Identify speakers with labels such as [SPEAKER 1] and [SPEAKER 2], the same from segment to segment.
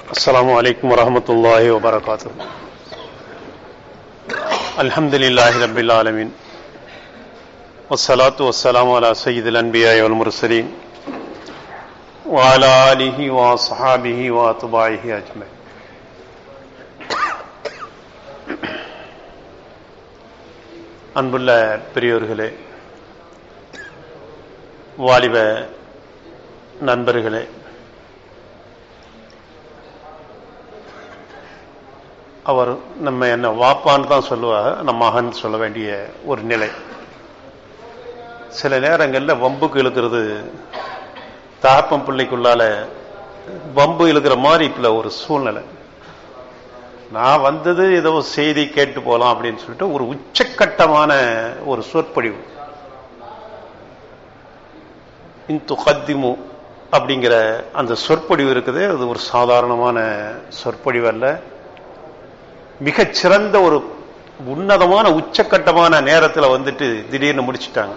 [SPEAKER 1] السلام عليكم ورحمة الله وبركاته الحمد لله رب العالمين والصلاة والسلام على سيد الأنبياء والمرسلين وعلى آله وصحابه وأتباعه أجمعين அன்புள்ள பெரியோர்களே வாலிப நண்பர்களே அவர் நம்ம என்ன வாப்பான்னு தான் சொல்லுவாங்க நம்ம மகன் சொல்ல வேண்டிய ஒரு நிலை சில நேரங்களில் வம்புக்கு இழுக்கிறது தாப்பம் பிள்ளைக்குள்ளால வம்பு இழுக்கிற மாதிரி இப்ப ஒரு சூழ்நிலை நான் வந்தது ஏதோ செய்தி கேட்டு போலாம் அப்படின்னு சொல்லிட்டு ஒரு உச்சக்கட்டமான ஒரு சொற்பொழிவு இந்து கத்திமு அப்படிங்கிற அந்த சொற்பொழிவு இருக்குது அது ஒரு சாதாரணமான சொற்பொழிவு அல்ல மிகச் சிறந்த ஒரு உன்னதமான உச்சக்கட்டமான நேரத்தில் வந்துட்டு திடீர்னு முடிச்சிட்டாங்க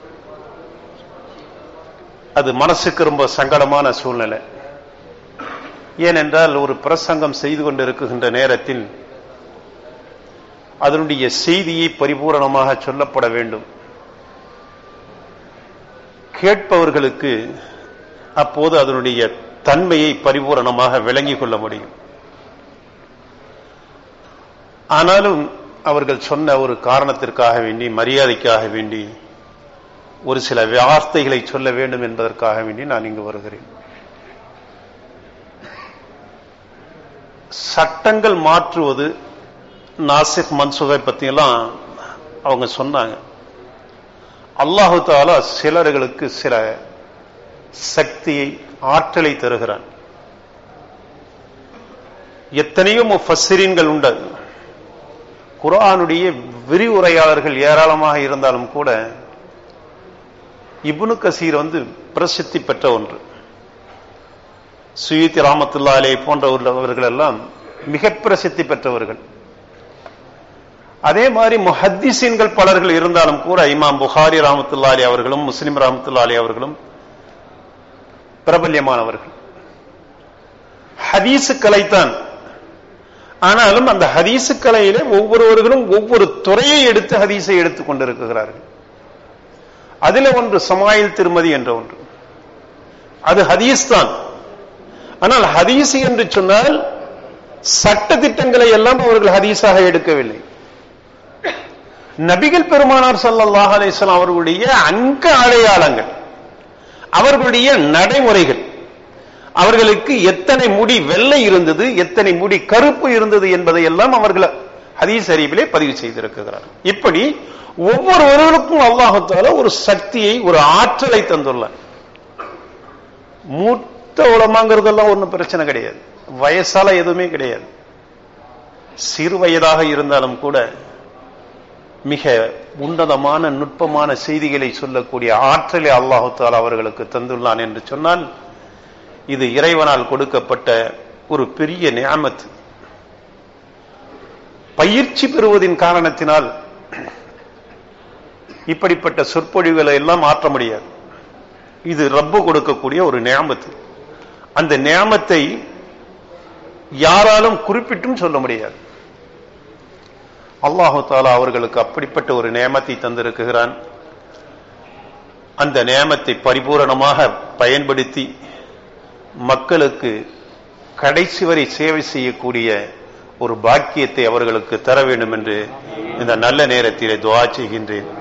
[SPEAKER 1] அது மனசுக்கு ரொம்ப சங்கடமான சூழ்நிலை ஏனென்றால் ஒரு பிரசங்கம் செய்து கொண்டிருக்கின்ற நேரத்தில் அதனுடைய செய்தியை பரிபூரணமாக சொல்லப்பட வேண்டும் கேட்பவர்களுக்கு அப்போது அதனுடைய தன்மையை பரிபூரணமாக விளங்கிக் கொள்ள முடியும் ஆனாலும் அவர்கள் சொன்ன ஒரு காரணத்திற்காக வேண்டி மரியாதைக்காக வேண்டி ஒரு சில வார்த்தைகளை சொல்ல வேண்டும் என்பதற்காக வேண்டி நான் இங்கு வருகிறேன் சட்டங்கள் மாற்றுவது நாசிக் மன்சுகை பற்றியெல்லாம் அவங்க சொன்னாங்க அல்லாஹு தாலா சிலர்களுக்கு சில சக்தியை ஆற்றலை தருகிறான் எத்தனையோ முஃபஸ்ஸிரீன்கள் உண்டு குரானுடைய விரிவுரையாளர்கள் ஏராளமாக இருந்தாலும் கூட இப்னு கசீர் வந்து பிரசித்தி பெற்ற ஒன்று சுயீத்தி ராமத்துல்லாலே போன்றவர்கள் எல்லாம் மிக பிரசித்தி பெற்றவர்கள் அதே மாதிரி முஹத்திசீன்கள் பலர்கள் இருந்தாலும் கூட இமாம் புகாரி ராமத்துல்லாலி அவர்களும் முஸ்லிம் ராமத்துல்லாலி அவர்களும் பிரபல்யமானவர்கள் ஹதீசு கலைத்தான் ஆனாலும் அந்த ஹதீசு கலையிலே ஒவ்வொருவர்களும் ஒவ்வொரு துறையை எடுத்து ஹதீஸை எடுத்துக் கொண்டிருக்கிறார்கள் அதில் ஒன்று சமாயில் திருமதி என்ற ஒன்று அது ஹதீஸ் தான் ஆனால் ஹதீஸ் என்று சொன்னால் சட்ட திட்டங்களை எல்லாம் அவர்கள் ஹதீஸாக எடுக்கவில்லை நபிகள் பெருமானார் சல்லாஹ் அலிஸ்லாம் அவர்களுடைய அங்க அடையாளங்கள் அவர்களுடைய நடைமுறைகள் அவர்களுக்கு எத்தனை முடி வெள்ளை இருந்தது எத்தனை முடி கருப்பு இருந்தது என்பதை எல்லாம் அவர்கள் ஹதீஸ் அறிவிலே பதிவு செய்திருக்கிறார் இப்படி ஒவ்வொருவர்களுக்கும் அல்லாஹத்தால ஒரு சக்தியை ஒரு ஆற்றலை தந்துள்ளார் மூத்த உலமாங்கிறதெல்லாம் ஒன்றும் பிரச்சனை கிடையாது வயசால எதுவுமே கிடையாது சிறு வயதாக இருந்தாலும் கூட மிக உன்னதமான நுட்பமான செய்திகளை சொல்லக்கூடிய ஆற்றலை அல்லாஹால அவர்களுக்கு தந்துள்ளான் என்று சொன்னால் இது இறைவனால் கொடுக்கப்பட்ட ஒரு பெரிய நியாமத் பயிற்சி பெறுவதின் காரணத்தினால் இப்படிப்பட்ட சொற்பொழிவுகளை எல்லாம் மாற்ற முடியாது இது ரப்பு கொடுக்கக்கூடிய ஒரு நியாமத்து அந்த நியாமத்தை யாராலும் குறிப்பிட்டும் சொல்ல முடியாது அல்லாஹு தாலா அவர்களுக்கு அப்படிப்பட்ட ஒரு நியமத்தை தந்திருக்கிறான் அந்த நியமத்தை பரிபூரணமாக பயன்படுத்தி மக்களுக்கு கடைசி வரை சேவை செய்யக்கூடிய ஒரு பாக்கியத்தை அவர்களுக்கு தர வேண்டும் என்று இந்த நல்ல நேரத்திலே துவா செய்கின்றேன்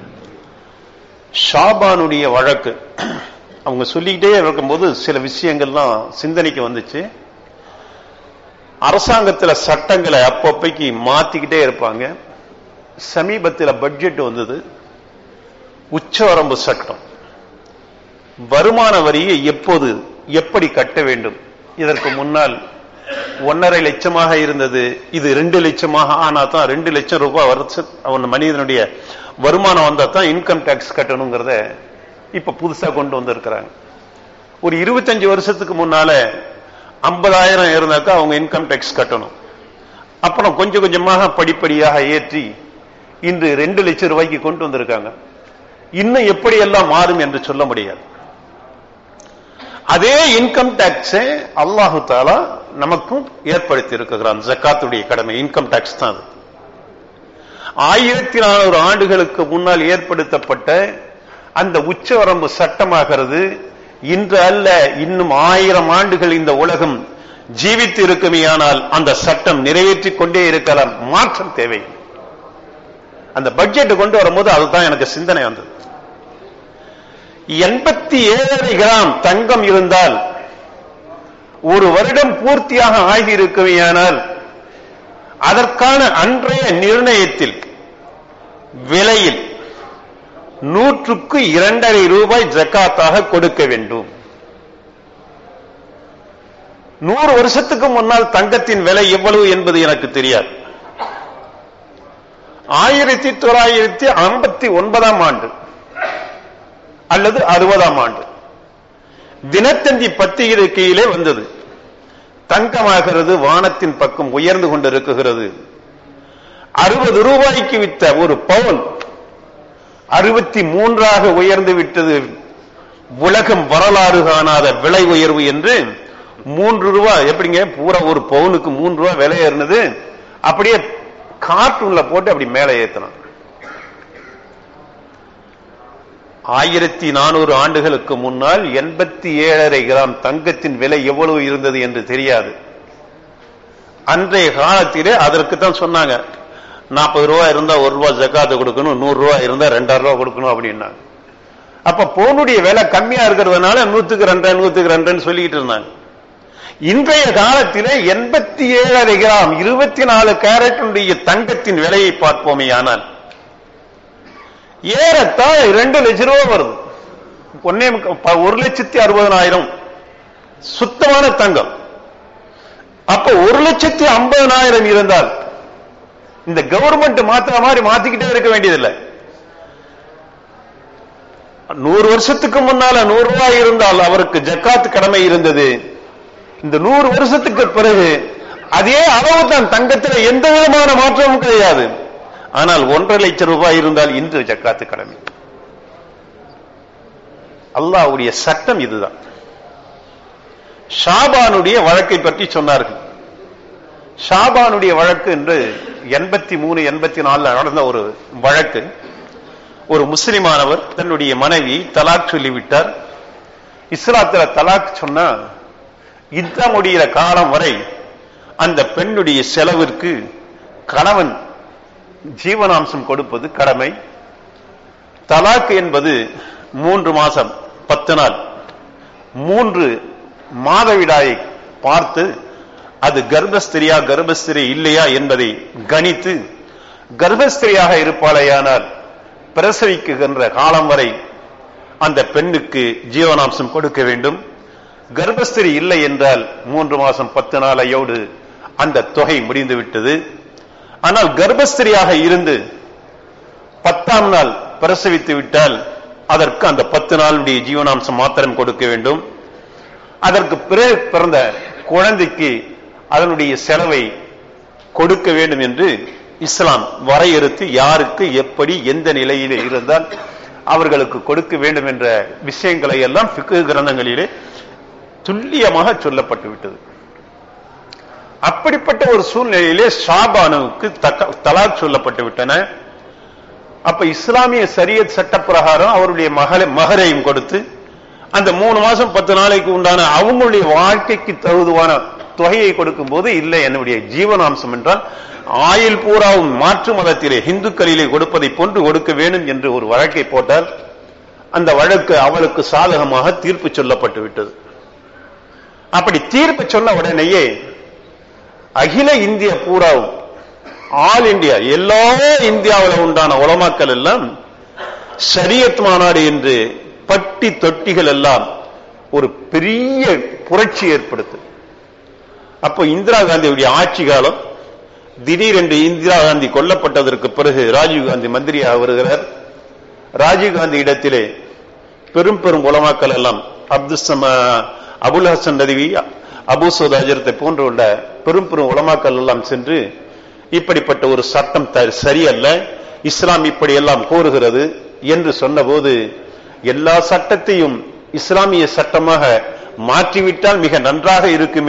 [SPEAKER 1] ஷாபானுடைய வழக்கு அவங்க சொல்லிக்கிட்டே இருக்கும்போது சில விஷயங்கள்லாம் சிந்தனைக்கு வந்துச்சு அரசாங்கத்தில் சட்டங்களை அப்பப்பைக்கு மாத்திக்கிட்டே இருப்பாங்க சமீபத்தில் பட்ஜெட் வந்தது உச்சவரம்பு சட்டம் வருமான வரியை எப்போது எப்படி கட்ட வேண்டும் இதற்கு முன்னால் ஒன்னரை லட்சமாக இருந்தது இது ரெண்டு லட்சமாக ஆனா தான் ரெண்டு லட்சம் ரூபாய் வருஷ அவன் மனிதனுடைய வருமானம் வந்தா தான் இன்கம் டேக்ஸ் கட்டணுங்கிறத இப்ப புதுசா கொண்டு வந்திருக்கிறாங்க ஒரு இருபத்தஞ்சு வருஷத்துக்கு முன்னால ஐம்பதாயிரம் இருந்தாக்கா அவங்க இன்கம் டேக்ஸ் கட்டணும் அப்புறம் கொஞ்சம் கொஞ்சமாக படிப்படியாக ஏற்றி இன்று ரெண்டு லட்சம் ரூபாய்க்கு கொண்டு வந்திருக்காங்க இன்னும் எப்படி எல்லாம் மாறும் என்று சொல்ல முடியாது அதே இன்கம் டாக்ஸை அல்லாஹு தாலா நமக்கும் ஏற்படுத்தி இருக்கிறான் ஜக்காத்துடைய கடமை இன்கம் டாக்ஸ் தான் அது ஆயிரத்தி நானூறு ஆண்டுகளுக்கு முன்னால் ஏற்படுத்தப்பட்ட அந்த உச்சவரம்பு சட்டமாகிறது இன்று அல்ல இன்னும் ஆயிரம் ஆண்டுகள் இந்த உலகம் ஜீவித்து இருக்குமேயானால் அந்த சட்டம் நிறைவேற்றிக் கொண்டே இருக்கலாம் மாற்றம் தேவை அந்த பட்ஜெட் கொண்டு வரும்போது அதுதான் எனக்கு சிந்தனை வந்தது எண்பத்தி ஏழரை கிராம் தங்கம் இருந்தால் ஒரு வருடம் பூர்த்தியாக ஆகியிருக்குமேயானால் அதற்கான அன்றைய நிர்ணயத்தில் விலையில் நூற்றுக்கு இரண்டரை ரூபாய் ஜக்காத்தாக கொடுக்க வேண்டும் நூறு வருஷத்துக்கு முன்னால் தங்கத்தின் விலை எவ்வளவு என்பது எனக்கு தெரியாது ஆயிரத்தி தொள்ளாயிரத்தி ஐம்பத்தி ஒன்பதாம் ஆண்டு அல்லது அறுபதாம் ஆண்டு தினத்தந்தி பத்திரிகையிலே வந்தது தங்கமாகிறது வானத்தின் பக்கம் உயர்ந்து கொண்டிருக்குகிறது அறுபது ரூபாய்க்கு வித்த ஒரு பவுன் அறுபத்தி மூன்றாக உயர்ந்து விட்டது உலகம் வரலாறு காணாத விலை உயர்வு என்று மூன்று ரூபாய் எப்படிங்க பூரா ஒரு பவுனுக்கு மூன்று ரூபாய் விலை ஏறினது அப்படியே கார்ட்டூன்ல போட்டு அப்படி மேலே ஏத்தணும் ஆயிரத்தி நானூறு ஆண்டுகளுக்கு முன்னால் எண்பத்தி ஏழரை கிராம் தங்கத்தின் விலை எவ்வளவு இருந்தது என்று தெரியாது அன்றைய காலத்திலே அதற்கு தான் சொன்னாங்க நாற்பது ரூபாய் இருந்தா ஒரு ரூபாய் ஜக்காத்து கொடுக்கணும் நூறு ரூபாய் இருந்தா ரெண்டாயிரம் ரூபாய் கொடுக்கணும் அப்படின்னாங்க அப்ப போனுடைய விலை கம்மியா இருக்கிறதுனால நூத்துக்கு ரெண்டரை நூத்துக்கு ரெண்டுன்னு சொல்லிட்டு இருந்தாங்க இன்றைய காலத்திலே எண்பத்தி ஏழரை கிராம் இருபத்தி நாலு கேரட்டுடைய தங்கத்தின் விலையை பார்ப்போமே ஆனால் ஏறத்தாழ இரண்டு லட்சம் ரூபாய் வருது ஒன்னே முக்கா- ஒரு லட்சத்தி அறுபதனாயிரம் சுத்தமான தங்கம் அப்ப ஒரு லட்சத்தி ஐம்பதனாயிரம் இருந்தால் இந்த கவர்மெண்ட் மாத்துற மாதிரி மாத்திக்கிட்டே இருக்க வேண்டியதில்லை நூறு வருஷத்துக்கு முன்னால நூறு ரூபாய் இருந்தால் அவருக்கு ஜக்காத் கடமை இருந்தது இந்த நூறு வருஷத்துக்கு பிறகு அதே அளவு தான் தங்கத்தில் எந்த விதமான மாற்றமும் கிடையாது ஆனால் ஒன்றரை லட்சம் ரூபாய் இருந்தால் இன்று ஜக்காத்து கடமை அல்லாஹ்வுடைய சட்டம் இதுதான் ஷாபானுடைய வழக்கை பற்றி சொன்னார்கள் ஷாபானுடைய வழக்கு என்று எண்பத்தி மூணு எண்பத்தி நாலுல நடந்த ஒரு வழக்கு ஒரு முஸ்லிமானவர் தன்னுடைய மனைவி தலாக் சொல்லிவிட்டார் இஸ்லாத்துல தலாக் சொன்னா யுத்தம் முடிகிற காலம் வரை அந்த பெண்ணுடைய செலவிற்கு கணவன் ஜீவனாம்சம் கொடுப்பது கடமை தலாக் என்பது மூன்று மாசம் பத்து நாள் மூன்று மாதவிடாயை பார்த்து அது கர்ப்பஸ்திரியா கர்ப்பஸ்திரி இல்லையா என்பதை கணித்து கர்ப்பஸ்திரியாக இருப்பாளேயானால் பிரசவிக்குகின்ற காலம் வரை அந்த பெண்ணுக்கு ஜீவனாம்சம் கொடுக்க வேண்டும் கர்ப்பஸ்திரி இல்லை என்றால் மூன்று மாசம் பத்து நாளையோடு அந்த தொகை முடிந்து விட்டது ஆனால் கர்ப்பஸ்திரியாக இருந்து பத்தாம் நாள் பிரசவித்து விட்டால் அதற்கு அந்த பத்து நாளுடைய ஜீவனாம்சம் மாத்திரம் கொடுக்க வேண்டும் அதற்கு பிறகு பிறந்த குழந்தைக்கு அதனுடைய செலவை கொடுக்க வேண்டும் என்று இஸ்லாம் வரையறுத்து யாருக்கு எப்படி எந்த நிலையிலே இருந்தால் அவர்களுக்கு கொடுக்க வேண்டும் என்ற விஷயங்களை எல்லாம் பிக்கு கிரந்தங்களிலே துல்லியமாக சொல்லப்பட்டு விட்டது அப்படிப்பட்ட ஒரு சூழ்நிலையிலே ஷாபானுவுக்கு தக்க தலாக் சொல்லப்பட்டு விட்டன அப்ப இஸ்லாமிய சரியத் சட்ட பிரகாரம் அவருடைய மகளை மகரையும் கொடுத்து அந்த மூணு மாசம் பத்து நாளைக்கு உண்டான அவங்களுடைய வாழ்க்கைக்கு தகுதுவான தொகையை கொடுக்கும் போது இல்லை என்னுடைய ஜீவனாம்சம் என்றால் ஆயுள் பூராவும் மாற்று மதத்திலே இந்துக்களிலே கொடுப்பதை போன்று கொடுக்க வேண்டும் என்று ஒரு வழக்கை போட்டால் அந்த வழக்கு அவளுக்கு சாதகமாக தீர்ப்பு சொல்லப்பட்டு விட்டது அப்படி தீர்ப்பு சொன்ன உடனேயே அகில இந்திய பூராவும் ஆல் இந்தியா எல்லா இந்தியாவில் உண்டான உலமாக்கள் எல்லாம் ஷரியத் மாநாடு என்று பட்டி தொட்டிகள் எல்லாம் ஒரு பெரிய புரட்சி ஏற்படுத்து அப்போ இந்திரா காந்தியுடைய ஆட்சி காலம் திடீரென்று இந்திரா காந்தி கொல்லப்பட்டதற்கு பிறகு ராஜீவ் காந்தி மந்திரியாக வருகிறார் ராஜீவ் காந்தி இடத்திலே பெரும் பெரும் உலமாக்கள் எல்லாம் அப்துல் சம அபுல் ஹசன் நதிவி அபு சோதாஜரத்தை போன்ற உள்ள பெரும் பெரும் உலமாக்கள் எல்லாம் சென்று இப்படிப்பட்ட ஒரு சட்டம் த- சரியல்ல இஸ்லாம் இப்படி எல்லாம் கோருகிறது என்று சொன்னபோது எல்லா சட்டத்தையும் இஸ்லாமிய சட்டமாக மாற்றிவிட்டால் மிக நன்றாக இருக்குமே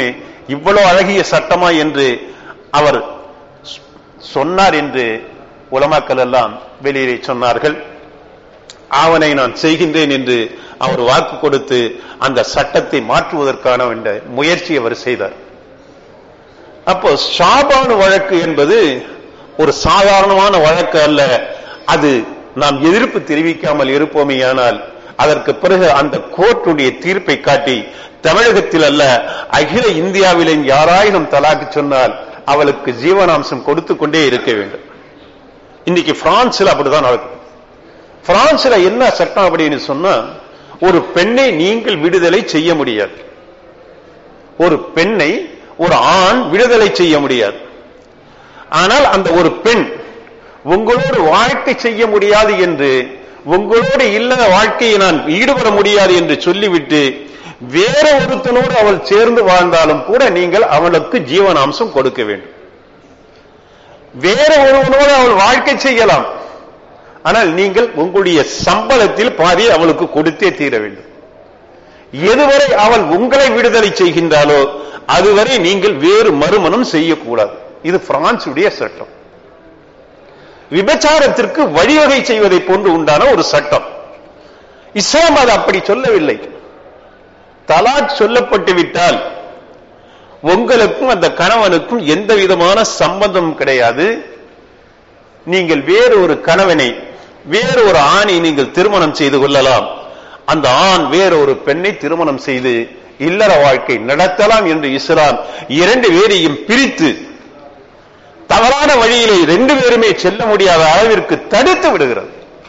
[SPEAKER 1] இவ்வளவு அழகிய சட்டமா என்று அவர் சொன்னார் என்று உலமாக்கள் எல்லாம் வெளியே சொன்னார்கள் அவனை நான் செய்கின்றேன் என்று அவர் வாக்கு கொடுத்து அந்த சட்டத்தை மாற்றுவதற்கான முயற்சி அவர் செய்தார் அப்போ ஷாபானு வழக்கு என்பது ஒரு சாதாரணமான வழக்கு அல்ல அது நாம் எதிர்ப்பு தெரிவிக்காமல் இருப்போமேயானால் அதற்கு பிறகு அந்த கோர்ட்டுடைய தீர்ப்பை காட்டி தமிழகத்தில் அல்ல அகில இந்தியாவிலும் யாராயினும் தலாக்கு சொன்னால் அவளுக்கு ஜீவனாம்சம் கொடுத்து கொண்டே இருக்க வேண்டும் இன்னைக்கு பிரான்ஸ்ல அப்படிதான் நடக்குது பிரான்ஸ்ல என்ன சட்டம் அப்படின்னு சொன்னா ஒரு பெண்ணை நீங்கள் விடுதலை செய்ய முடியாது ஒரு பெண்ணை ஒரு ஆண் விடுதலை செய்ய முடியாது ஆனால் அந்த ஒரு பெண் உங்களோடு வாழ்க்கை செய்ய முடியாது என்று உங்களோடு இல்லற வாழ்க்கையை நான் ஈடுபட முடியாது என்று சொல்லிவிட்டு வேற ஒருத்தனோடு அவள் சேர்ந்து வாழ்ந்தாலும் கூட நீங்கள் அவளுக்கு ஜீவனாம்சம் கொடுக்க வேண்டும் வேற ஒருவனோடு அவள் வாழ்க்கை செய்யலாம் ஆனால் நீங்கள் உங்களுடைய சம்பளத்தில் பாதி அவளுக்கு கொடுத்தே தீர வேண்டும் எதுவரை அவள் உங்களை விடுதலை செய்கின்றாலோ அதுவரை நீங்கள் வேறு மறுமணம் செய்யக்கூடாது இது பிரான்சுடைய சட்டம் விபச்சாரத்திற்கு வழிவகை செய்வதை போன்று உண்டான ஒரு சட்டம் இஸ்லாம் அது அப்படி சொல்லவில்லை தலாக் சொல்லப்பட்டு விட்டால் உங்களுக்கும் அந்த கணவனுக்கும் எந்த விதமான சம்பந்தமும் கிடையாது நீங்கள் வேறு ஒரு கணவனை வேறு ஒரு ஆணை நீங்கள் திருமணம் செய்து கொள்ளலாம் அந்த ஆண் வேறு ஒரு பெண்ணை திருமணம் செய்து இல்லற வாழ்க்கை நடத்தலாம் என்று இஸ்லாம் இரண்டு பேரையும் பிரித்து தவறான வழியிலே ரெண்டு பேருமே செல்ல முடியாத அளவிற்கு தடுத்து விடுகிறது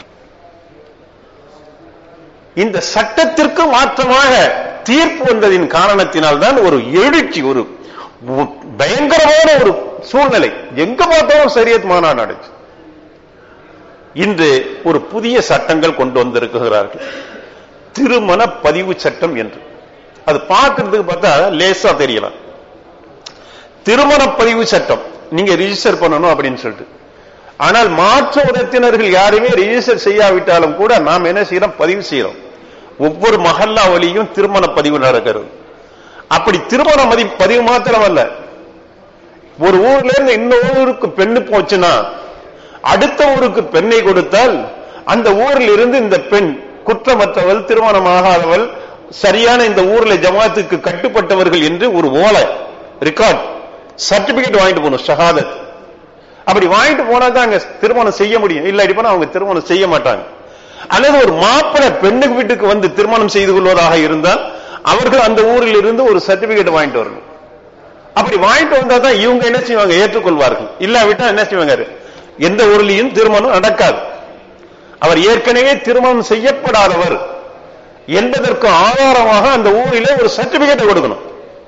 [SPEAKER 1] இந்த சட்டத்திற்கு மாற்றமாக தீர்ப்பு வந்ததின் காரணத்தினால் தான் ஒரு எழுச்சி ஒரு பயங்கரமான ஒரு சூழ்நிலை எங்க பார்த்தாலும் சரியத் மாநாடு நடந்துச்சு இன்று ஒரு புதிய சட்டங்கள் கொண்டு வந்திருக்கிறார்கள் திருமண பதிவு சட்டம் என்று அது பார்க்கறதுக்கு பார்த்தா லேசா தெரியலாம் திருமண பதிவு சட்டம் நீங்க ரிஜிஸ்டர் பண்ணணும் அப்படின்னு சொல்லிட்டு ஆனால் மாற்று மதத்தினர்கள் யாருமே ரிஜிஸ்டர் செய்யாவிட்டாலும் கூட நாம் என்ன செய்யறோம் பதிவு செய்யறோம் ஒவ்வொரு மஹல்லா வழியும் திருமண பதிவு நடக்கிறது அப்படி திருமண மதி பதிவு மாத்திரமல்ல ஒரு ஊர்ல இருந்து இன்னொரு ஊருக்கு பெண்ணு போச்சுன்னா அடுத்த ஊருக்கு பெண்ணை கொடுத்தால் அந்த ஊரில் இருந்து இந்த பெண் குற்றமற்றவள் திருமணமாகாதவள் சரியான இந்த ஊர்ல ஜமாத்துக்கு கட்டுப்பட்டவர்கள் என்று ஒரு ஓலை ரெக்கார்ட் சர்டிபிகேட் வாங்கிட்டு போகணும் ஷஹாதத் அப்படி வாங்கிட்டு போனா தான் அங்க திருமணம் செய்ய முடியும் இல்லாட்டி போனா அவங்க திருமணம் செய்ய மாட்டாங்க அல்லது ஒரு மாப்பிள்ளை பெண்ணுக்கு வீட்டுக்கு வந்து திருமணம் செய்து கொள்வதாக இருந்தால் அவர்கள் அந்த ஊரில் இருந்து ஒரு சர்டிபிகேட் வாங்கிட்டு வரணும் அப்படி வாங்கிட்டு வந்தா தான் இவங்க என்ன செய்வாங்க ஏற்றுக்கொள்வார்கள் இல்லாவிட்டா என்ன செய்வாங்க எந்த ஊர்லயும் திருமணம் நடக்காது அவர் ஏற்கனவே திருமணம் செய்யப்படாதவர் என்பதற்கு ஆதாரமாக அந்த ஊரிலே ஒரு சர்டிபிகேட் கொடுக்கணும்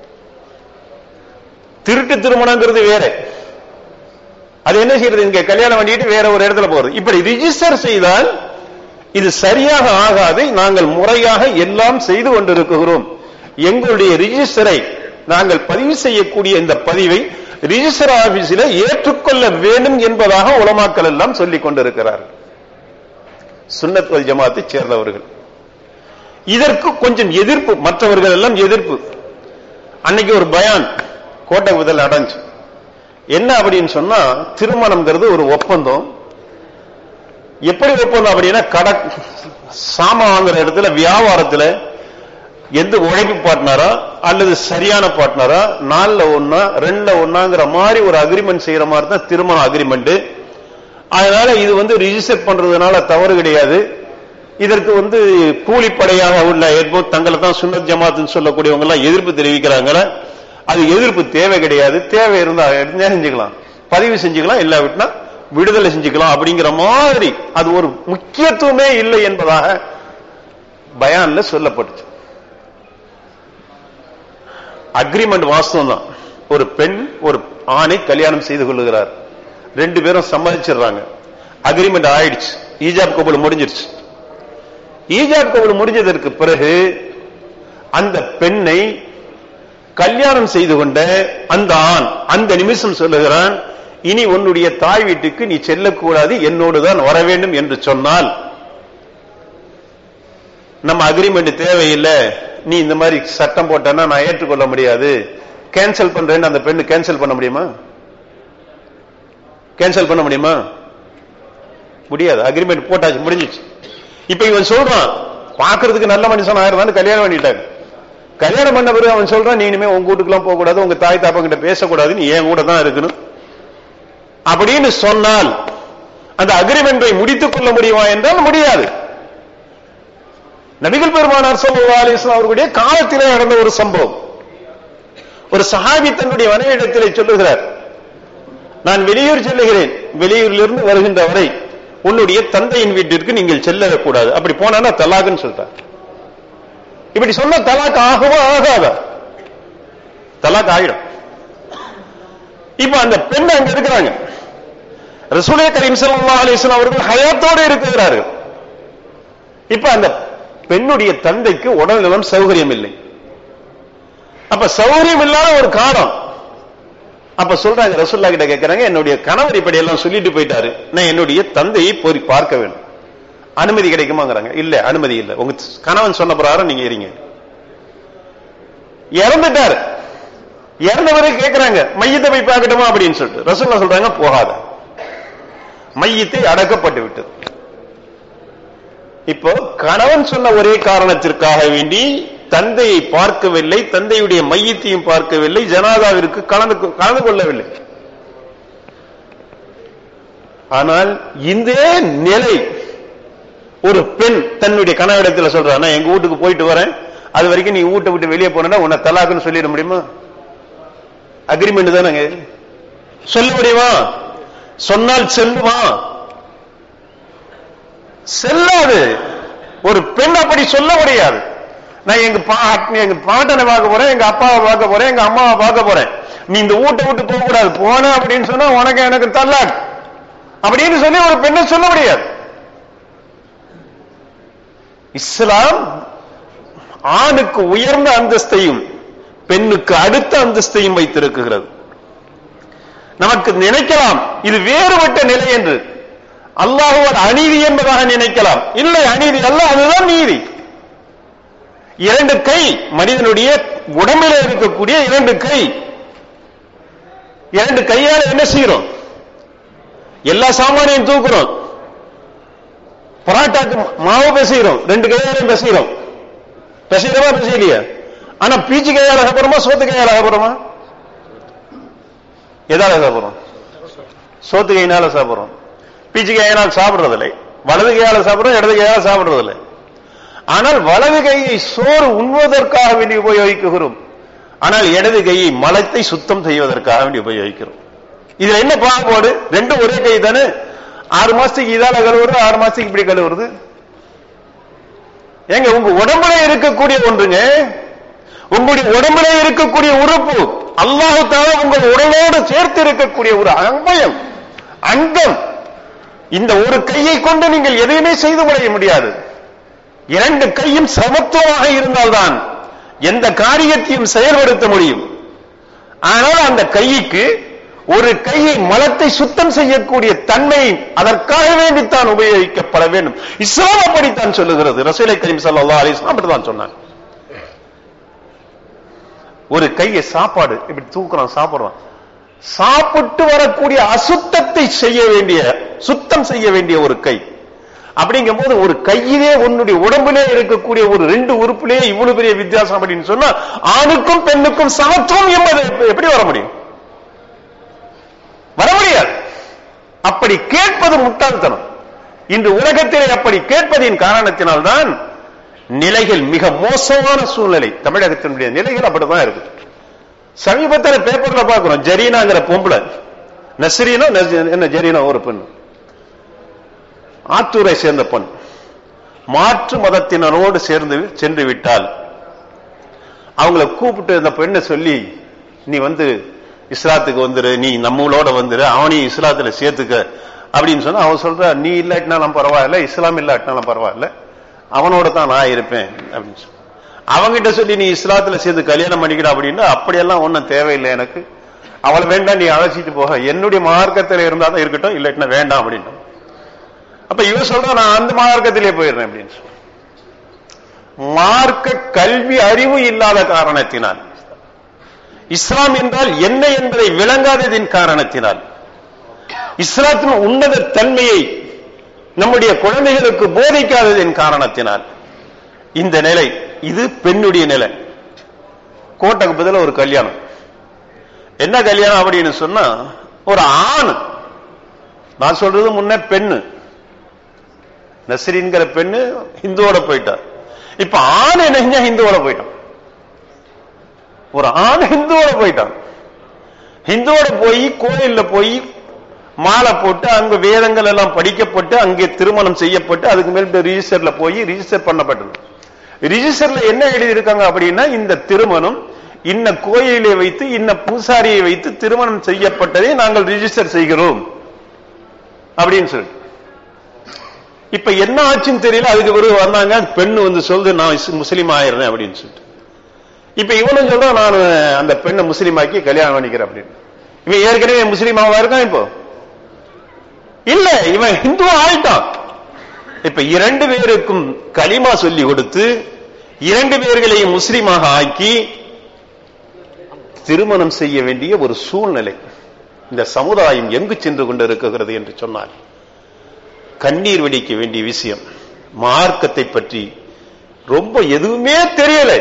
[SPEAKER 1] திருட்டு திருமணங்கிறது வேற அது என்ன செய்யறது இங்க கல்யாணம் பண்ணிட்டு வேற ஒரு இடத்துல போறது இப்படி ரிஜிஸ்டர் செய்தால் இது சரியாக ஆகாது நாங்கள் முறையாக எல்லாம் செய்து கொண்டிருக்கிறோம் எங்களுடைய ரிஜிஸ்டரை நாங்கள் பதிவு செய்யக்கூடிய இந்த பதிவை ரிஜிஸ்டர் ஆபீஸில் ஏற்றுக்கொள்ள வேண்டும் என்பதாக உலமாக்கள் எல்லாம் சொல்லிக் கொண்டிருக்கிறார்கள் சுன்னத் வல் ஜமாத்தை சேர்ந்தவர்கள் இதற்கு கொஞ்சம் எதிர்ப்பு மற்றவர்கள் எல்லாம் எதிர்ப்பு அன்னைக்கு ஒரு பயான் கோட்டை முதல் அடைஞ்சு என்ன அப்படின்னு சொன்னா திருமணம்ங்கிறது ஒரு ஒப்பந்தம் எப்படி ஒப்பந்தம் அப்படின்னா கடை சாமா வாங்குற இடத்துல வியாபாரத்துல எந்த உழைப்பு பார்ட்னரா அல்லது சரியான பார்ட்னரா நாலுல ஒன்னா ரெண்டுல ஒன்னாங்கிற மாதிரி ஒரு அக்ரிமெண்ட் செய்யற மாதிரி தான் திருமண அக்ரிமெண்ட் அதனால இது வந்து ரிஜிஸ்டர் பண்றதுனால தவறு கிடையாது இதற்கு வந்து கூலிப்படையாக உள்ள ஏற்போ தங்களை தான் சுன்னத் ஜமாத்துன்னு சொல்லக்கூடியவங்க எல்லாம் எதிர்ப்பு தெரிவிக்கிறாங்கள அது எதிர்ப்பு தேவை கிடையாது தேவை இருந்தா என்ன செஞ்சுக்கலாம் பதிவு செஞ்சுக்கலாம் இல்லாவிட்டா விடுதலை செஞ்சுக்கலாம் அப்படிங்கிற மாதிரி அது ஒரு முக்கியத்துவமே இல்லை என்பதாக பயான்ல சொல்லப்பட்டுச்சு அக்ரிமெண்ட் வாஸ்தவம் தான் ஒரு பெண் ஒரு ஆணை கல்யாணம் செய்து கொள்ளுகிறார் ரெண்டு பேரும் சம்மதிச்சிடுறாங்க அக்ரிமெண்ட் ஆயிடுச்சு ஈஜாப் கபுல் முடிஞ்சிருச்சு ஈஜாப் கபுல் முடிஞ்சதற்கு பிறகு அந்த பெண்ணை கல்யாணம் செய்து கொண்ட அந்த ஆண் அந்த நிமிஷம் சொல்லுகிறான் இனி உன்னுடைய தாய் வீட்டுக்கு நீ செல்லக்கூடாது என்னோடு தான் வர வேண்டும் என்று சொன்னால் நம்ம அக்ரிமெண்ட் தேவையில்லை நீ இந்த மாதிரி சட்டம் போட்டனா நான் ஏற்றுக்கொள்ள முடியாது கேன்சல் பண்றேன்னு அந்த பெண்ணு கேன்சல் பண்ண முடியுமா கேன்சல் பண்ண முடியுமா முடியாது அக்ரிமெண்ட் போட்டாச்சு முடிஞ்சிச்சு இப்ப இவன் சொல்றான் பாக்குறதுக்கு நல்ல மனுஷன் ஆயிருந்தான்னு கல்யாணம் பண்ணிட்டாங்க கல்யாணம் பண்ண பிறகு அவன் சொல்றான் நீ இனிமே உங்க வீட்டுக்குலாம் போக கூடாது உங்க தாய் தாப்பா கிட்ட பேசக்கூடாது நீ என் கூட தான் இருக்கணும் அப்படின்னு சொன்னால் அந்த அக்ரிமெண்டை முடித்துக் கொள்ள முடியுமா என்றால் முடியாது நபிகள் பெருமானார் சல்லா அலிஸ்லாம் அவர்களுடைய காலத்திலே நடந்த ஒரு சம்பவம் ஒரு சஹாபி தன்னுடைய மனைவிடத்திலே சொல்லுகிறார் நான் வெளியூர் செல்லுகிறேன் வெளியூரிலிருந்து வருகின்ற வரை உன்னுடைய தந்தையின் வீட்டிற்கு நீங்கள் செல்லக்கூடாது அப்படி போனா தலாக்குன்னு சொல்றார் இப்படி சொன்ன தலாக் ஆகவோ ஆகாதா தலாக் ஆயிடும் இப்ப அந்த பெண் அங்க இருக்கிறாங்க ரசூலே கரீம் ஸல்லல்லாஹு அலைஹி வஸல்லம் அவர்கள் ஹயாத்தோடு இருக்கிறார்கள் இப்ப அந்த பெண்ணுடைய தந்தைக்கு உடல்நலம் சௌகரியம் இல்லை அப்ப சௌகரியம் இல்லாத ஒரு காலம் அப்ப சொல்றாங்க ரசூல்லா கிட்ட கேட்கறாங்க என்னுடைய கணவர் இப்படி எல்லாம் சொல்லிட்டு போயிட்டாரு நான் என்னுடைய தந்தையை போய் பார்க்க வேண்டும் அனுமதி கிடைக்குமாங்கிறாங்க இல்ல அனுமதி இல்ல உங்க கணவன் சொன்ன பிரகாரம் நீங்க இருங்க இறந்துட்டாரு இறந்தவரை கேட்கிறாங்க மையத்தை போய் பார்க்கட்டுமா அப்படின்னு சொல்லிட்டு ரசூல்லா சொல்றாங்க போகாத மையத்தை அடக்கப்பட்டு விட்டது இப்போ கணவன் சொன்ன ஒரே காரணத்திற்காக வேண்டி தந்தையை பார்க்கவில்லை தந்தையுடைய மையத்தையும் பார்க்கவில்லை ஜனாதாவிற்கு கலந்து கலந்து கொள்ளவில்லை ஆனால் இந்த நிலை ஒரு பெண் தன்னுடைய கணவரிடத்தில் சொல்றா நான் எங்க வீட்டுக்கு போயிட்டு வரேன் அது வரைக்கும் நீ வீட்டை விட்டு வெளியே போனா உன்னை தலாக்குன்னு சொல்லிட முடியுமா அக்ரிமெண்ட் தானங்க சொல்ல முடியுமா சொன்னால் செல்லுமா செல்லாது ஒரு பெண் அப்படி சொல்ல முடியாது நான் எங்க எங்க பாட்டனை பார்க்க போறேன் எங்க அப்பாவை பார்க்க போறேன் எங்க அம்மாவை பார்க்க போறேன் நீ இந்த வீட்டை விட்டு போக கூடாது போன அப்படின்னு சொன்னா உனக்கு எனக்கு தல்லாக் அப்படின்னு சொல்லி ஒரு பெண்ணை சொல்ல முடியாது இஸ்லாம் ஆணுக்கு உயர்ந்த அந்தஸ்தையும் பெண்ணுக்கு அடுத்த அந்தஸ்தையும் வைத்திருக்கிறது நமக்கு நினைக்கலாம் இது வேறுபட்ட நிலை என்று அல்லாஹுவர் அநீதி என்பதாக நினைக்கலாம் இல்லை அநீதி அல்ல அதுதான் நீதி இரண்டு கை மனிதனுடைய உடம்பில் இருக்கக்கூடிய இரண்டு கை இரண்டு கையால் என்ன செய்யறோம் எல்லா சாமானையும் தூக்குறோம் பராட்டாக்கு மாவு பேசுகிறோம் ரெண்டு கையாலையும் பேசுகிறோம் பேசுகிறோமா பேசலையா ஆனா பீச்சு கையால சாப்பிடுறோமா சோத்து கையால சாப்பிடுறோமா எதால சாப்பிடுறோம் சோத்து கையினால சாப்பிடுறோம் பீச்சு கையினால் சாப்பிடுறதில்லை வலது கையால சாப்பிடுறோம் இடது கையால சாப்பிடுறதில்லை ஆனால் வலது கையை சோறு உண்ணுவதற்காக வேண்டி உபயோகிக்கிறோம் ஆனால் இடது கையை மலத்தை சுத்தம் செய்வதற்காக வேண்டி உபயோகிக்கிறோம் இதுல என்ன பாகுபாடு ரெண்டும் ஒரே கை தானே ஆறு மாசத்துக்கு இதால கழுவுறது ஆறு மாசத்துக்கு இப்படி கழுவுறது ஏங்க உங்க உடம்புல இருக்கக்கூடிய ஒன்றுங்க உங்களுடைய உடம்புல இருக்கக்கூடிய உறுப்பு அல்லாஹு தாலா உங்கள் உடலோடு சேர்த்து இருக்கக்கூடிய ஒரு அங்கயம் அங்கம் இந்த ஒரு கையை கொண்டு நீங்கள் எதையுமே செய்து முடிய முடியாது இரண்டு கையும் சமத்துவமாக இருந்தால்தான் எந்த காரியத்தையும் செயல்படுத்த முடியும் ஆனால் அந்த கைக்கு ஒரு கையை மலத்தை சுத்தம் செய்யக்கூடிய தன்மை அதற்காக வேண்டித்தான் உபயோகிக்கப்பட வேண்டும் இஸ்லாம் அப்படித்தான் சொல்லுகிறது ரசூலை கரீம் சல்லா அலிஸ்லாம் அப்படித்தான் சொன்னாங்க ஒரு கையை சாப்பாடு இப்படி தூக்குறோம் சாப்பிடுறோம் சாப்பிட்டு வரக்கூடிய அசுத்தத்தை செய்ய வேண்டிய சுத்தம் செய்ய வேண்டிய ஒரு கை அப்படிங்கும் போது ஒரு கையிலே உன்னுடைய உடம்பிலே இருக்கக்கூடிய ஒரு ரெண்டு உறுப்பிலே இவ்வளவு பெரிய வித்தியாசம் அப்படின்னு சொன்னா ஆணுக்கும் பெண்ணுக்கும் சமத்துவம் என்பது எப்படி வர முடியும் வர முடியாது அப்படி கேட்பது முட்டாள்தனம் இன்று உலகத்திலே அப்படி கேட்பதின் காரணத்தினால்தான் நிலைகள் மிக மோசமான சூழ்நிலை தமிழகத்தினுடைய நிலைகள் அப்படிதான் இருக்கு சமீபத்தில் பேப்பர்ல பாக்குறோம் ஜரீனாங்கிற பொம்பளை நஸ்ரீனா என்ன ஜரீனா ஒரு பெண் ஆத்தூரை சேர்ந்த பெண் மாற்று மதத்தினரோடு சேர்ந்து சென்று விட்டால் அவங்கள கூப்பிட்டு இந்த பெண்ணை சொல்லி நீ வந்து இஸ்லாத்துக்கு வந்துரு நீ நம்மளோட வந்துரு அவனையும் இஸ்லாத்துல சேர்த்துக்க அப்படின்னு சொன்னா அவன் சொல்ற நீ இல்லாட்டினாலும் பரவாயில்ல இஸ்லாம் இல்லாட்டினாலும் பரவாயில்ல அவனோட தான் நான் இருப்பேன் அப்படின்னு சொல்லி அவங்கிட்ட சொல்லி நீ இஸ்லாத்துல சேர்ந்து கல்யாணம் பண்ணிக்கிட அப்படின்னா அப்படியெல்லாம் ஒன்றும் தேவையில்லை எனக்கு அவளை வேண்டாம் நீ அழைச்சிட்டு போக என்னுடைய மார்க்கத்தில் இருந்தா தான் இருக்கட்டும் இல்லாட்டினா வேண்டாம் அப்படின்னு அப்ப இவன் சொல்ற நான் அந்த மார்க்கத்திலே போயிடுறேன் அப்படின்னு சொல்லி மார்க்க கல்வி அறிவு இல்லாத காரணத்தினால் இஸ்லாம் என்றால் என்ன என்பதை விளங்காததின் காரணத்தினால் இஸ்லாத்தின் உன்னத தன்மையை நம்முடைய குழந்தைகளுக்கு போதிக்காததின் காரணத்தினால் இந்த நிலை இது பெண்ணுடைய நிலை கோட்டைக்கு பதில ஒரு கல்யாணம் என்ன கல்யாணம் அப்படின்னு சொன்னா ஒரு ஆண் நான் சொல்றது முன்ன பெண்ணு நஸ்ரீன்கிற பெண்ணு ஹிந்துவோட போயிட்டார் இப்ப ஆண் என்ன ஹிந்துவோட போயிட்டான் ஒரு ஆண் ஹிந்துவோட போயிட்டான் ஹிந்துவோட போய் கோயில்ல போய் மாலை போட்டு அங்க வேதங்கள் எல்லாம் படிக்கப்பட்டு அங்கே திருமணம் செய்யப்பட்டு அதுக்கு மேல் ரிஜிஸ்டர்ல போய் ரிஜிஸ்டர் பண்ணப்பட்டது ரிஜிஸ்டர்ல என்ன எழுதியிருக்காங்க அப்படின்னா இந்த திருமணம் இன்ன கோயிலை வைத்து இன்ன பூசாரியை வைத்து திருமணம் செய்யப்பட்டதை நாங்கள் ரிஜிஸ்டர் செய்கிறோம் அப்படின்னு சொல்லி இப்ப என்ன ஆச்சுன்னு தெரியல அதுக்கு பிறகு வந்தாங்க பெண்ணு வந்து சொல்லுது நான் முஸ்லீம் ஆயிடுறேன் அப்படின்னு சொல்லிட்டு இப்ப இவனும் சொல்றான் நான் அந்த பெண்ணை முஸ்லீம் ஆக்கி கல்யாணம் பண்ணிக்கிறேன் அப்படின்னு இவன் ஏற்கனவே முஸ்லீமாவா இருக்கான் இப்போ இல்ல இவன் ஹிந்து ஆயிட்டான் இப்ப இரண்டு பேருக்கும் களிமா சொல்லி கொடுத்து இரண்டு பேர்களையும் முஸ்லீமாக ஆக்கி திருமணம் செய்ய வேண்டிய ஒரு சூழ்நிலை இந்த சமுதாயம் எங்கு சென்று கொண்டிருக்கிறது என்று சொன்னால் கண்ணீர் வெடிக்க வேண்டிய விஷயம் மார்க்கத்தை பற்றி ரொம்ப எதுவுமே தெரியல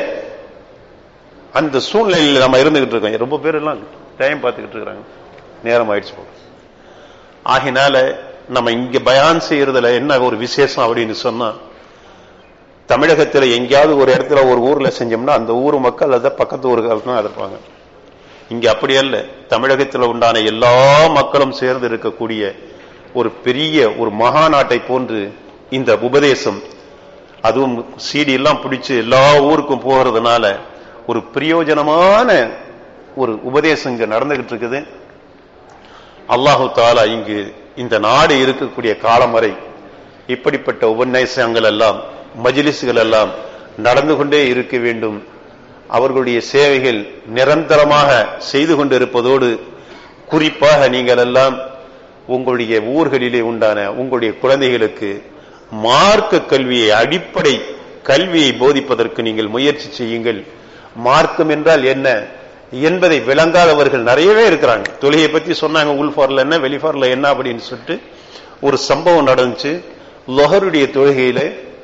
[SPEAKER 1] அந்த சூழ்நிலையில் நம்ம இருந்துகிட்டு இருக்கோம் ரொம்ப பேர் எல்லாம் டைம் பார்த்துக்கிட்டு இருக்கிறாங்க நேரம் ஆயிடுச்சு போல ஆகினால நம்ம இங்க பயான் செய்யறதுல என்ன ஒரு விசேஷம் அப்படின்னு சொன்னா தமிழகத்தில் எங்கேயாவது ஒரு இடத்துல ஒரு ஊர்ல செஞ்சோம்னா அந்த ஊர் மக்கள் அதை பக்கத்து ஊர்கள் தான் இருப்பாங்க இங்க அப்படி அல்ல தமிழகத்தில் உண்டான எல்லா மக்களும் சேர்ந்து இருக்கக்கூடிய ஒரு பெரிய ஒரு மகாநாட்டை போன்று இந்த உபதேசம் அதுவும் சீடி எல்லாம் பிடிச்சு எல்லா ஊருக்கும் போகிறதுனால ஒரு பிரயோஜனமான ஒரு உபதேசம் இங்க நடந்துகிட்டு இருக்குது அல்லாஹு தாலா இங்கு இந்த நாடு இருக்கக்கூடிய காலம் வரை இப்படிப்பட்ட உபநேசங்கள் எல்லாம் மஜிலிசுகள் எல்லாம் நடந்து கொண்டே இருக்க வேண்டும் அவர்களுடைய சேவைகள் நிரந்தரமாக செய்து கொண்டிருப்பதோடு குறிப்பாக நீங்கள் எல்லாம் உங்களுடைய ஊர்களிலே உண்டான உங்களுடைய குழந்தைகளுக்கு மார்க்க கல்வியை அடிப்படை கல்வியை போதிப்பதற்கு நீங்கள் முயற்சி செய்யுங்கள் மார்க்கம் என்றால் என்ன என்பதை விளங்காதவர்கள் நிறையவே இருக்கிறாங்க தொழுகையை பத்தி சொன்னாங்க உள்ஃபார்ல என்ன வெளிஃபார்ல என்ன அப்படின்னு சொல்லிட்டு ஒரு சம்பவம் நடந்துச்சு லொஹருடைய தொழுகையில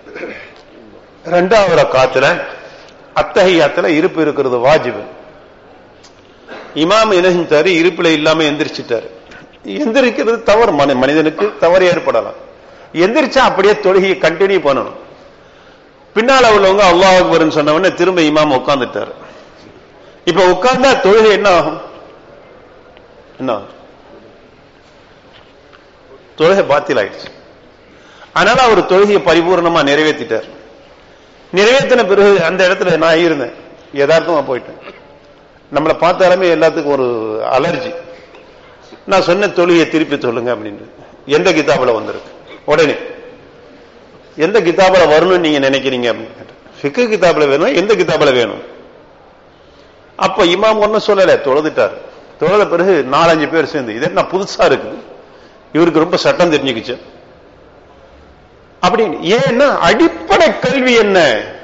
[SPEAKER 1] ரெண்டாவது காத்துல அத்தகையாத்துல இருப்பு இருக்கிறது வாஜிபு இமாம் என்ன செஞ்சாரு இருப்புல இல்லாம எந்திரிச்சிட்டாரு எந்திரிக்கிறது தவறு மனிதனுக்கு தவறு ஏற்படலாம் எந்திரிச்சா அப்படியே தொழுகையை கண்டினியூ பண்ணணும் பின்னால உள்ளவங்க அல்லாஹ் அக்பர்னு சொன்ன உடனே திரும்ப இமாம் உட்கார்ந்துட்டாரு இப்ப உட்கார்ந்தா தொழுகை என்ன ஆகும் என்ன ஆகும் தொழுகை பாத்தில் ஆயிடுச்சு அதனால அவர் தொழுகையை பரிபூர்ணமா நிறைவேற்றிட்டார் நிறைவேற்றின பிறகு அந்த இடத்துல நான் இருந்தேன் யதார்த்தமா போயிட்டேன் நம்மளை பார்த்தாலுமே எல்லாத்துக்கும் ஒரு அலர்ஜி நான் சொன்ன தொழுகையை திருப்பி சொல்லுங்க அப்படின்னு எந்த கிதாபில் வந்திருக்கு உடனே எந்த கிதாபில் வரணும்னு நீங்க நினைக்கிறீங்க அப்படின்னு கேட்டேன் ஃபிக்கு கிதாபில் வேணும் எந்த கிதாபில் வேணும் அப்ப இமாம் ஒன்னும் சொல்லல தொழுதுட்டார் தொழுத பிறகு நாலஞ்சு பேர் சேர்ந்து இது என்ன புதுசா இருக்குது இவருக்கு ரொம்ப சட்டம் தெரிஞ்சுக்கிச்சு அப்படின்னு ஏன்னா அடிப்படை கல்வி என்ன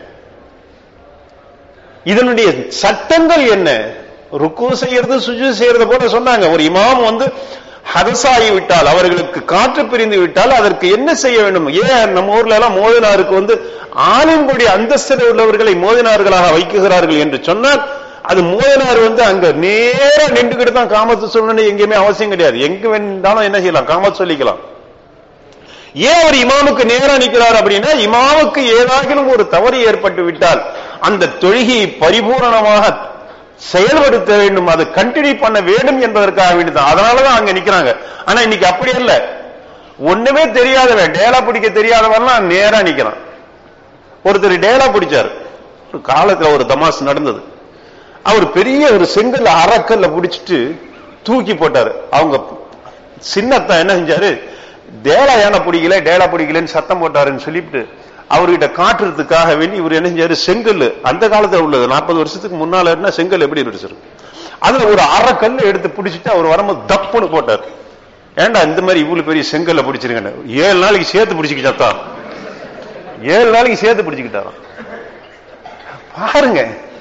[SPEAKER 1] இதனுடைய சட்டங்கள் என்ன ருக்கு செய்யறது சுஜு செய்யறது போல சொன்னாங்க ஒரு இமாம் வந்து ஹதசாகி விட்டால் அவர்களுக்கு காற்று பிரிந்து விட்டால் அதற்கு என்ன செய்ய வேண்டும் ஏன் நம்ம ஊர்ல எல்லாம் மோதினாருக்கு வந்து ஆளுங்களுடைய அந்தஸ்தில் உள்ளவர்களை மோதினார்களாக வைக்குகிறார்கள் என்று சொன்னால் அது மோதினார் வந்து அங்க நேரா நின்றுகிட்டு தான் காமத்து சொல்லணும் எங்கேயுமே அவசியம் கிடையாது எங்க வேண்டாலும் என்ன செய்யலாம் காமத்து சொல்லிக்கலாம் ஏன் ஒரு இமாமுக்கு நேரா நிற்கிறார் அப்படின்னா இமாமுக்கு ஏதாகிலும் ஒரு தவறு ஏற்பட்டு விட்டால் அந்த தொழுகையை பரிபூரணமாக செயல்படுத்த வேண்டும் அதை கண்டினியூ பண்ண வேண்டும் என்பதற்காக வேண்டியதான் அதனாலதான் அங்க நிக்கிறாங்க ஆனா இன்னைக்கு அப்படி இல்ல ஒண்ணுமே தெரியாதவன் டேலா பிடிக்க தெரியாதவன்லாம் நேரா நிக்கிறான் ஒருத்தர் டேலா பிடிச்சாரு ஒரு காலத்துல ஒரு தமாஸ் நடந்தது அவர் பெரிய ஒரு செங்கல்ல அறக்கல்ல பிடிச்சிட்டு தூக்கி போட்டாரு அவங்க சின்னத்தான் என்ன செஞ்சாரு டேலா ஏன பிடிக்கல டேலா பிடிக்கலன்னு சத்தம் போட்டாருன்னு சொல்லிட்டு அவர்கிட்ட காட்டுறதுக்காக வேண்டி இவர் என்ன செஞ்சாரு செங்கல் அந்த காலத்துல உள்ளது நாற்பது வருஷத்துக்கு முன்னால இருந்தா செங்கல் எப்படி இருந்துச்சிருக்கும் அதுல ஒரு அறக்கல்ல எடுத்து பிடிச்சிட்டு அவர் வரும்போது தப்புன்னு போட்டார் ஏண்டா இந்த மாதிரி இவ்வளவு பெரிய செங்கல்ல பிடிச்சிருங்க ஏழு நாளைக்கு சேர்த்து பிடிச்சிக்கிட்டான் ஏழு நாளைக்கு சேர்த்து பிடிச்சுக்கிட்டாராம் பாருங்க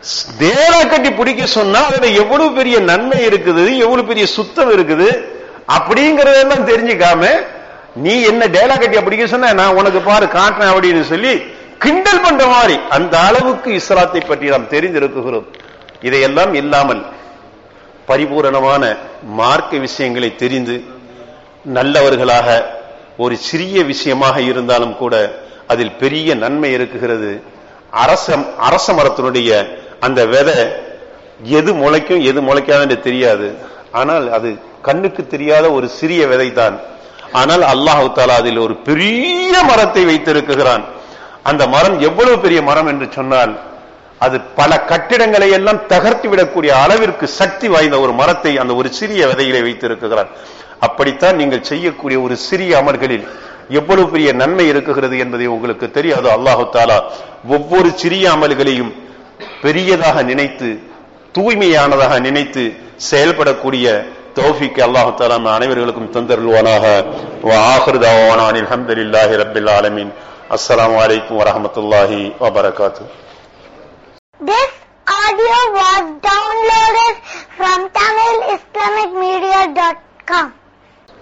[SPEAKER 1] டேலா கட்டி பிடிக்க சொன்னா அதுல எவ்வளவு பெரிய நன்மை இருக்குது எவ்வளவு பெரிய சுத்தம் இருக்குது அப்படிங்கறதெல்லாம் தெரிஞ்சுக்காம நீ என்ன டேலா கட்டி பிடிக்க சொன்ன நான் உனக்கு பாரு காட்டுறேன் அப்படின்னு சொல்லி கிண்டல் பண்ற மாதிரி அந்த அளவுக்கு இஸ்லாத்தை பற்றி நாம் தெரிந்திருக்கிறோம் இதையெல்லாம் இல்லாமல் பரிபூரணமான மார்க்க விஷயங்களை தெரிந்து நல்லவர்களாக ஒரு சிறிய விஷயமாக இருந்தாலும் கூட அதில் பெரிய நன்மை இருக்குகிறது அரச அரச மரத்தினுடைய அந்த விதை எது முளைக்கும் எது முளைக்காதுன்னு தெரியாது ஆனால் அது கண்ணுக்கு தெரியாத ஒரு சிறிய விதை தான் ஆனால் அல்லாஹு தாலா அதில் ஒரு பெரிய மரத்தை வைத்திருக்கிறான் அந்த மரம் எவ்வளவு பெரிய மரம் என்று சொன்னால் அது பல கட்டிடங்களை எல்லாம் தகர்த்து விடக்கூடிய அளவிற்கு சக்தி வாய்ந்த ஒரு மரத்தை அந்த ஒரு சிறிய விதையிலே வைத்திருக்கிறான் அப்படித்தான் நீங்கள் செய்யக்கூடிய ஒரு சிறிய அமல்களில் எவ்வளவு பெரிய நன்மை இருக்குகிறது என்பதை உங்களுக்கு தெரியாது அல்லாஹு தாலா ஒவ்வொரு சிறிய அமல்களையும் பெரியதாக நினைத்து தூய்மையானதாக நினைத்து செயல்படக்கூடிய தௌஃபிக்கு அல்லாஹு தாலா நம் அனைவர்களுக்கும் தந்தருள்வானாக ஆஹிருதாவானான் அல்ஹம்துலில்லாஹி ரப்பில் ஆலமீன் அஸ்ஸலாமு அலைக்கும் வரஹ்மத்துல்லாஹி வபரகாத்துஹு
[SPEAKER 2] This audio was downloaded